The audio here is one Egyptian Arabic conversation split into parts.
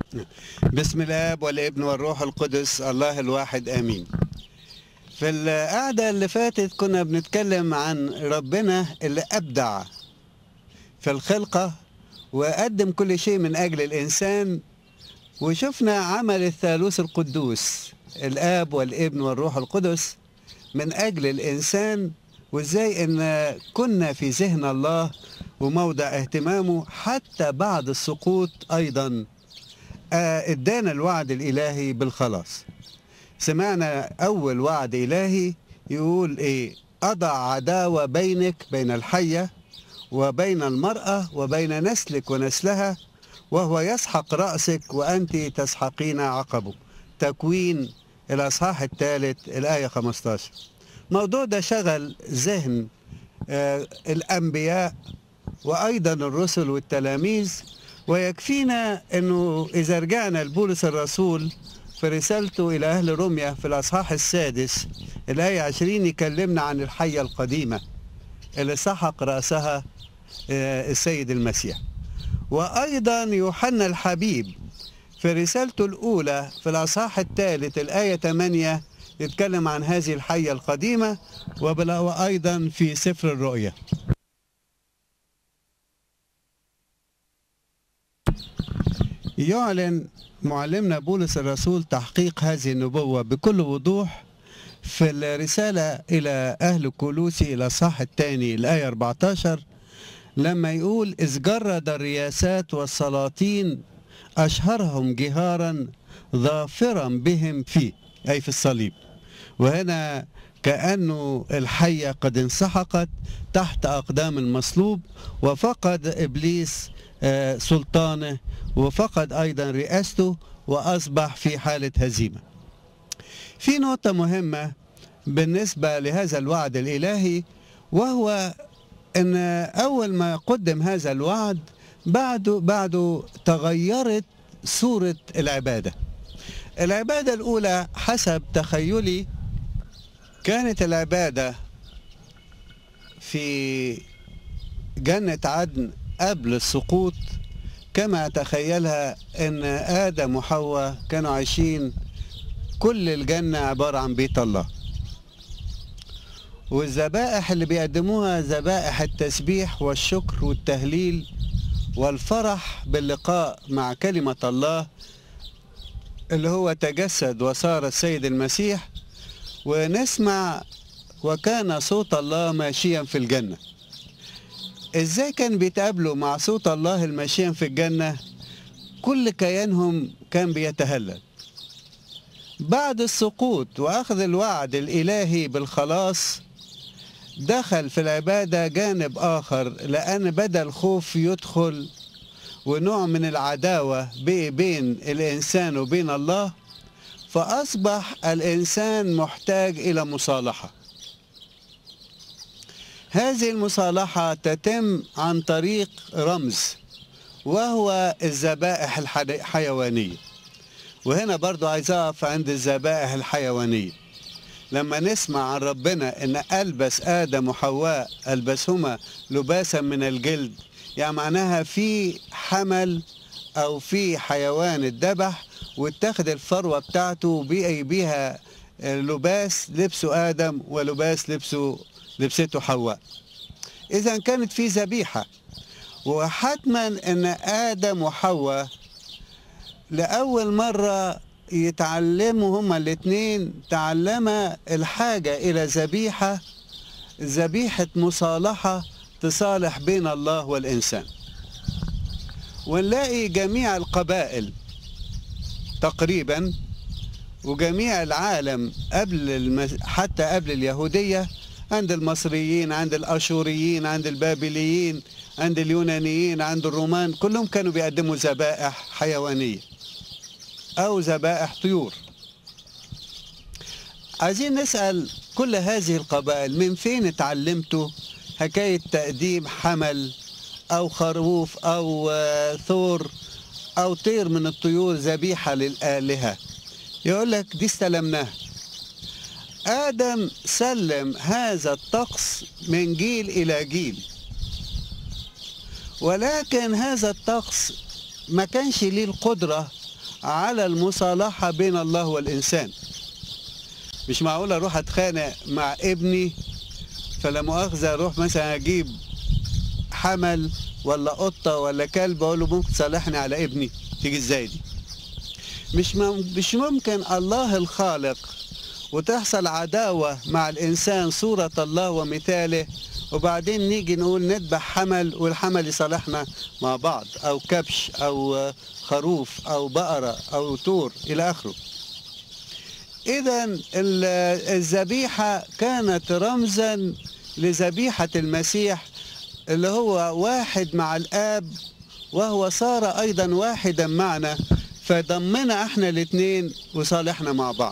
بسم الاب والابن والروح القدس الله الواحد امين في القعدة اللي فاتت كنا بنتكلم عن ربنا اللي أبدع في الخلقة وقدم كل شيء من أجل الإنسان وشفنا عمل الثالوث القدوس الآب والابن والروح القدس من أجل الإنسان وإزاي إن كنا في ذهن الله وموضع اهتمامه حتى بعد السقوط أيضا آه، ادانا الوعد الإلهي بالخلاص سمعنا أول وعد إلهي يقول إيه أضع عداوة بينك بين الحية وبين المرأة وبين نسلك ونسلها وهو يسحق رأسك وأنت تسحقين عقبه تكوين الأصحاح الثالث الآية 15 الموضوع ده شغل ذهن آه، الأنبياء وأيضا الرسل والتلاميذ ويكفينا أنه إذا رجعنا لبولس الرسول في رسالته إلى أهل روميا في الأصحاح السادس الآية 20 يكلمنا عن الحية القديمة اللي سحق رأسها آه، السيد المسيح وأيضا يوحنا الحبيب في رسالته الأولى في الأصحاح الثالث الآية 8 يتكلم عن هذه الحية القديمة وبل- وأيضا في سفر الرؤيا يعلن معلمنا بولس الرسول تحقيق هذه النبوة بكل وضوح في الرسالة إلى أهل كولوسي إلى الصح الثاني الآية 14 لما يقول إذ جرد الرياسات والسلاطين أشهرهم جهارا ظافرا بهم فيه أي في الصليب وهنا كأنه الحية قد انسحقت تحت أقدام المصلوب وفقد إبليس آه، سلطانه وفقد أيضا رئاسته وأصبح في حالة هزيمة في نقطة مهمة بالنسبة لهذا الوعد الإلهي وهو أن أول ما قدم هذا الوعد بعده بعده تغيرت صورة العبادة العبادة الأولى حسب تخيلي كانت العبادة في جنة عدن قبل السقوط كما تخيلها ان ادم وحواء كانوا عايشين كل الجنة عبارة عن بيت الله والذبائح اللي بيقدموها ذبائح التسبيح والشكر والتهليل والفرح باللقاء مع كلمة الله اللي هو تجسد وصار السيد المسيح ونسمع وكان صوت الله ماشيا في الجنة ازاي كان بيتقابلوا مع صوت الله الماشيا في الجنة كل كيانهم كان بيتهلل بعد السقوط واخذ الوعد الالهي بالخلاص دخل في العبادة جانب آخر لأن بدأ الخوف يدخل ونوع من العداوة بي- بين الإنسان وبين الله فأصبح الإنسان محتاج إلى مصالحة هذه المصالحة تتم عن طريق رمز وهو الذبائح الحد- الحيوانية وهنا برضو عايز أقف عند الذبائح الحيوانية لما نسمع عن ربنا ان البس ادم وحواء البسهما لباسا من الجلد يعني معناها في حمل او في حيوان اتذبح واتخذ الفروه بتاعته وبقي بيها لباس لبسه ادم ولباس لبسه لبسته حواء اذا كانت في ذبيحه وحتما ان ادم وحواء لأول مرة يتعلموا هما الاثنين تعلما الحاجة إلى ذبيحة ذبيحة مصالحة تصالح بين الله والإنسان ونلاقي جميع القبائل تقريبا وجميع العالم قبل المس... حتى قبل اليهودية عند المصريين عند الأشوريين عند البابليين عند اليونانيين عند الرومان كلهم كانوا بيقدموا ذبائح حيوانية أو ذبائح طيور عايزين نسأل كل هذه القبائل من فين اتعلمتوا حكاية تقديم حمل أو خروف أو آه، ثور أو طير من الطيور ذبيحة للآلهة يقول لك دي استلمناها آدم سلم هذا الطقس من جيل إلى جيل ولكن هذا الطقس ما كانش ليه القدرة على المصالحة بين الله والإنسان مش معقول أروح أتخانق مع ابني فلا مؤاخذة أروح مثلا أجيب حمل ولا قطة ولا كلب أقول له ممكن تصالحني على ابني تيجي إزاي دي مش مش ممكن الله الخالق وتحصل عداوة مع الإنسان صورة الله ومثاله وبعدين نيجي نقول نذبح حمل والحمل يصالحنا مع بعض أو كبش أو خروف أو بقرة أو تور إلى آخره إذا الذبيحة كانت رمزا لذبيحة المسيح اللي هو واحد مع الآب وهو صار أيضا واحدا معنا فضمنا احنا الاثنين وصالحنا مع بعض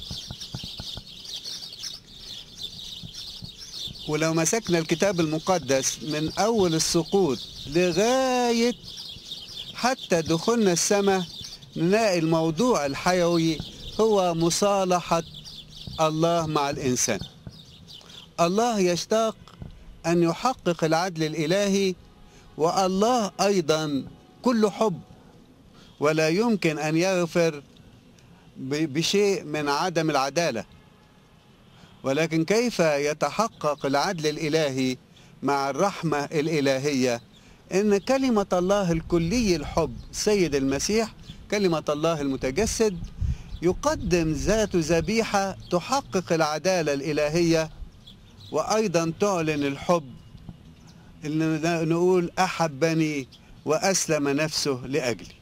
ولو مسكنا الكتاب المقدس من أول السقوط لغاية حتى دخولنا السماء نلاقي الموضوع الحيوي هو مصالحة الله مع الإنسان الله يشتاق أن يحقق العدل الإلهي والله أيضا كل حب ولا يمكن أن يغفر بشيء من عدم العدالة ولكن كيف يتحقق العدل الإلهي مع الرحمة الإلهية إن كلمة الله الكلي الحب سيد المسيح كلمة الله المتجسد يقدم ذات ذبيحة تحقق العدالة الإلهية وأيضا تعلن الحب إن نقول أحبني وأسلم نفسه لأجلي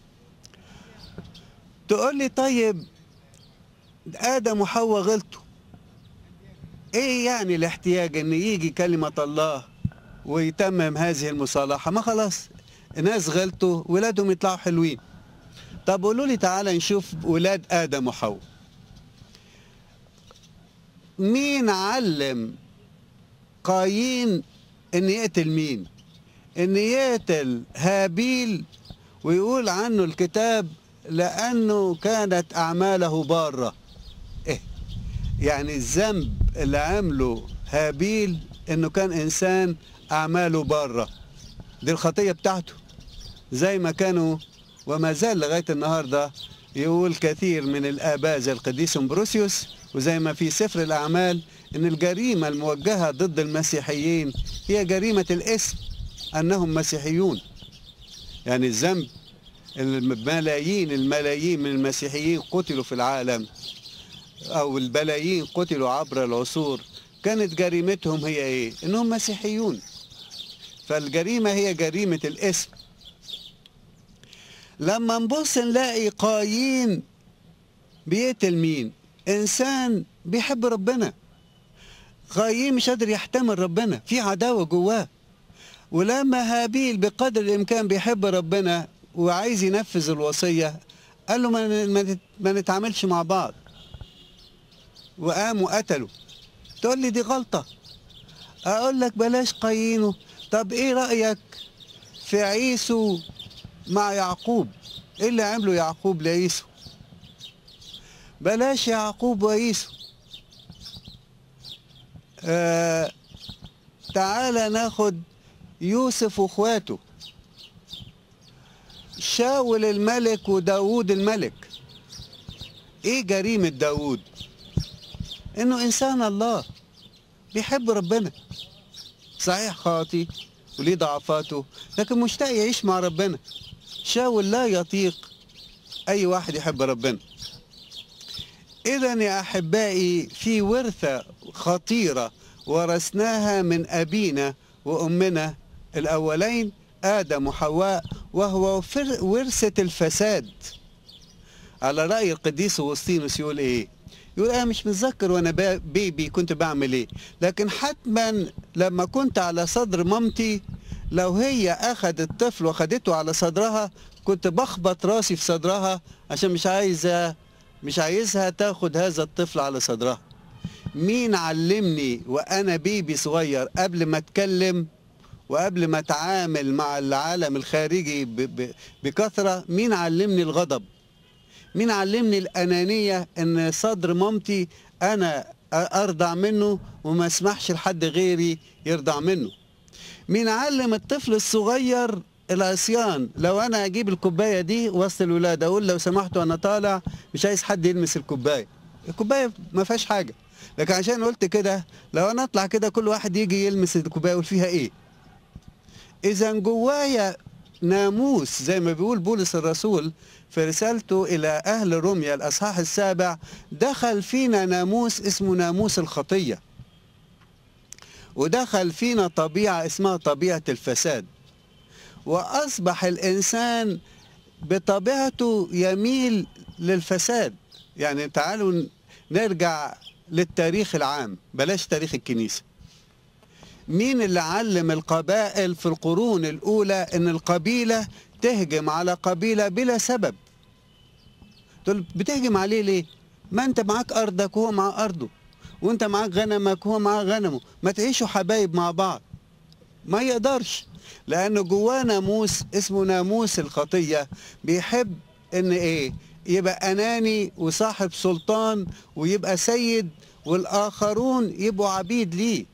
تقول لي طيب آدم وحواء غلطوا ايه يعني الاحتياج ان يجي كلمة الله ويتمم هذه المصالحة ما خلاص الناس غلطوا ولادهم يطلعوا حلوين طب قولوا لي تعالى نشوف ولاد آدم وحواء مين علم قايين ان يقتل مين ان يقتل هابيل ويقول عنه الكتاب لأنه كانت أعماله بارة إيه يعني الذنب اللي عمله هابيل إنه كان إنسان أعماله بارة دي الخطية بتاعته زي ما كانوا وما زال لغاية النهاردة يقول كثير من الآباء زي القديس امبروسيوس وزي ما في سفر الأعمال إن الجريمة الموجهة ضد المسيحيين هي جريمة الاسم أنهم مسيحيون يعني الذنب الملايين الملايين من المسيحيين قتلوا في العالم أو البلايين قتلوا عبر العصور كانت جريمتهم هي إيه؟ إنهم مسيحيون فالجريمة هي جريمة الاسم لما نبص نلاقي قايين بيقتل مين؟ إنسان بيحب ربنا قايين مش قادر يحتمل ربنا في عداوة جواه ولما هابيل بقدر الإمكان بيحب ربنا وعايز ينفذ الوصية قال له ما نتعاملش مع بعض وقاموا قتلوا تقول لي دي غلطة أقول لك بلاش قايينه طب إيه رأيك في عيسو مع يعقوب إيه اللي عمله يعقوب لعيسو بلاش يعقوب وعيسو آه تعالى ناخد يوسف واخواته شاول الملك وداود الملك ايه جريمة داود انه انسان الله بيحب ربنا صحيح خاطي وليه ضعفاته لكن مشتاق يعيش مع ربنا شاول لا يطيق اي واحد يحب ربنا اذا يا احبائي في ورثة خطيرة ورثناها من ابينا وامنا الاولين ادم وحواء وهو ورثة الفساد على رأي القديس أغسطينوس يقول إيه يقول أنا مش متذكر وأنا بيبي كنت بعمل إيه لكن حتما لما كنت على صدر مامتي لو هي أخذت الطفل وأخدته على صدرها كنت بخبط راسي في صدرها عشان مش عايزة مش عايزها تاخد هذا الطفل على صدرها مين علمني وأنا بيبي صغير قبل ما أتكلم وقبل ما اتعامل مع العالم الخارجي بكثرة مين علمني الغضب مين علمني الأنانية ان صدر مامتي انا ارضع منه وما اسمحش لحد غيري يرضع منه مين علم الطفل الصغير العصيان لو انا اجيب الكوبايه دي وسط الولاد اقول لو سمحتوا انا طالع مش عايز حد يلمس الكوبايه الكوبايه ما فيهاش حاجه لكن عشان قلت كده لو انا اطلع كده كل واحد يجي يلمس الكوبايه يقول فيها ايه اذا جوايا ناموس زي ما بيقول بولس الرسول في رسالته الى اهل روميا الاصحاح السابع دخل فينا ناموس اسمه ناموس الخطيه ودخل فينا طبيعه اسمها طبيعه الفساد واصبح الانسان بطبيعته يميل للفساد يعني تعالوا نرجع للتاريخ العام بلاش تاريخ الكنيسه مين اللي علم القبائل في القرون الاولى ان القبيله تهجم على قبيله بلا سبب تقول بتهجم عليه ليه ما انت معاك ارضك وهو مع ارضه وانت معاك غنمك وهو معاه غنمه ما تعيشوا حبايب مع بعض ما يقدرش لانه جواه ناموس اسمه ناموس الخطيه بيحب ان ايه يبقى اناني وصاحب سلطان ويبقى سيد والاخرون يبقوا عبيد ليه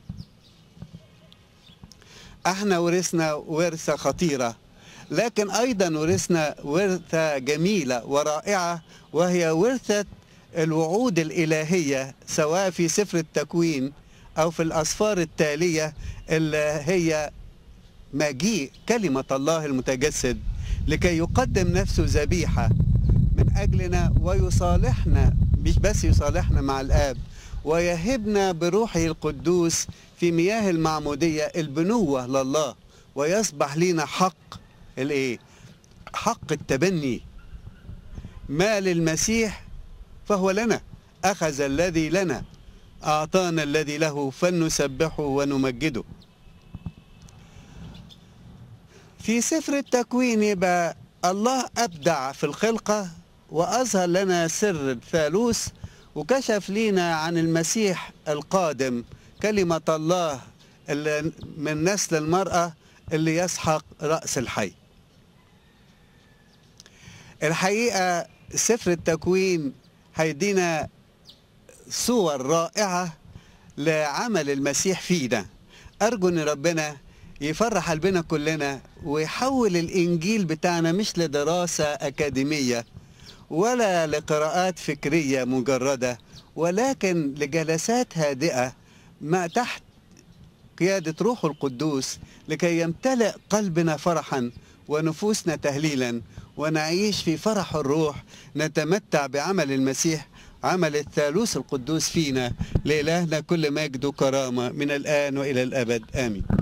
احنا ورثنا ورثه خطيره لكن ايضا ورثنا ورثه جميله ورائعه وهي ورثه الوعود الالهيه سواء في سفر التكوين او في الاسفار التاليه اللي هي مجيء كلمه الله المتجسد لكي يقدم نفسه ذبيحه من اجلنا ويصالحنا مش بس يصالحنا مع الاب ويهبنا بروحه القدوس في مياه المعموديه البنوه لله ويصبح لنا حق الايه حق التبني ما للمسيح فهو لنا اخذ الذي لنا اعطانا الذي له فلنسبحه ونمجده في سفر التكوين يبقى الله ابدع في الخلقه واظهر لنا سر الثالوث وكشف لنا عن المسيح القادم كلمه الله اللي من نسل المراه اللي يسحق راس الحي الحقيقه سفر التكوين هيدينا صور رائعه لعمل المسيح فينا ارجو ان ربنا يفرح قلبنا كلنا ويحول الانجيل بتاعنا مش لدراسه اكاديميه ولا لقراءات فكريه مجرده ولكن لجلسات هادئه ما تحت قياده روح القدوس لكي يمتلئ قلبنا فرحا ونفوسنا تهليلا ونعيش في فرح الروح نتمتع بعمل المسيح عمل الثالوث القدوس فينا لإلهنا كل مجد وكرامة من الآن وإلى الأبد آمين